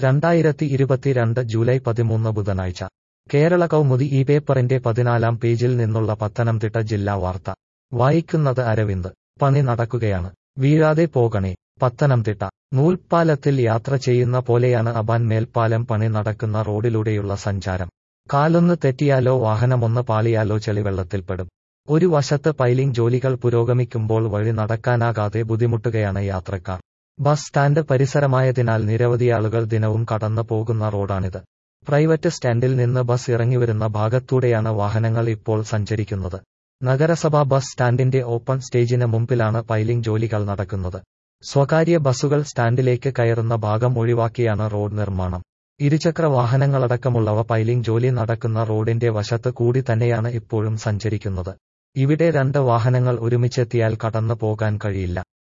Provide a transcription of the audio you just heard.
രണ്ടായിരത്തി ഇരുപത്തിരണ്ട് ജൂലൈ പതിമൂന്ന് ബുധനാഴ്ച കേരള കൗമുദി ഈ പേപ്പറിന്റെ പതിനാലാം പേജിൽ നിന്നുള്ള പത്തനംതിട്ട ജില്ലാ വാർത്ത വായിക്കുന്നത് അരവിന്ദ് പണി നടക്കുകയാണ് വീഴാതെ പോകണേ പത്തനംതിട്ട നൂൽപ്പാലത്തിൽ യാത്ര ചെയ്യുന്ന പോലെയാണ് അബാൻ മേൽപ്പാലം പണി നടക്കുന്ന റോഡിലൂടെയുള്ള സഞ്ചാരം കാലൊന്ന് തെറ്റിയാലോ വാഹനമൊന്ന് പാളിയാലോ ചെളിവെള്ളത്തിൽപ്പെടും ഒരു വശത്ത് പൈലിംഗ് ജോലികൾ പുരോഗമിക്കുമ്പോൾ വഴി നടക്കാനാകാതെ ബുദ്ധിമുട്ടുകയാണ് യാത്രക്കാർ ബസ് സ്റ്റാൻഡ് പരിസരമായതിനാൽ നിരവധിയാളുകൾ ദിനവും കടന്നു പോകുന്ന റോഡാണിത് പ്രൈവറ്റ് സ്റ്റാൻഡിൽ നിന്ന് ബസ് ഇറങ്ങിവരുന്ന ഭാഗത്തൂടെയാണ് വാഹനങ്ങൾ ഇപ്പോൾ സഞ്ചരിക്കുന്നത് നഗരസഭാ ബസ് സ്റ്റാൻഡിന്റെ ഓപ്പൺ സ്റ്റേജിന് മുമ്പിലാണ് പൈലിംഗ് ജോലികൾ നടക്കുന്നത് സ്വകാര്യ ബസ്സുകൾ സ്റ്റാൻഡിലേക്ക് കയറുന്ന ഭാഗം ഒഴിവാക്കിയാണ് റോഡ് നിർമ്മാണം ഇരുചക്ര വാഹനങ്ങളടക്കമുള്ളവ പൈലിംഗ് ജോലി നടക്കുന്ന റോഡിന്റെ വശത്ത് കൂടി തന്നെയാണ് ഇപ്പോഴും സഞ്ചരിക്കുന്നത് ഇവിടെ രണ്ട് വാഹനങ്ങൾ ഒരുമിച്ചെത്തിയാൽ കടന്നു പോകാൻ കഴിയില്ല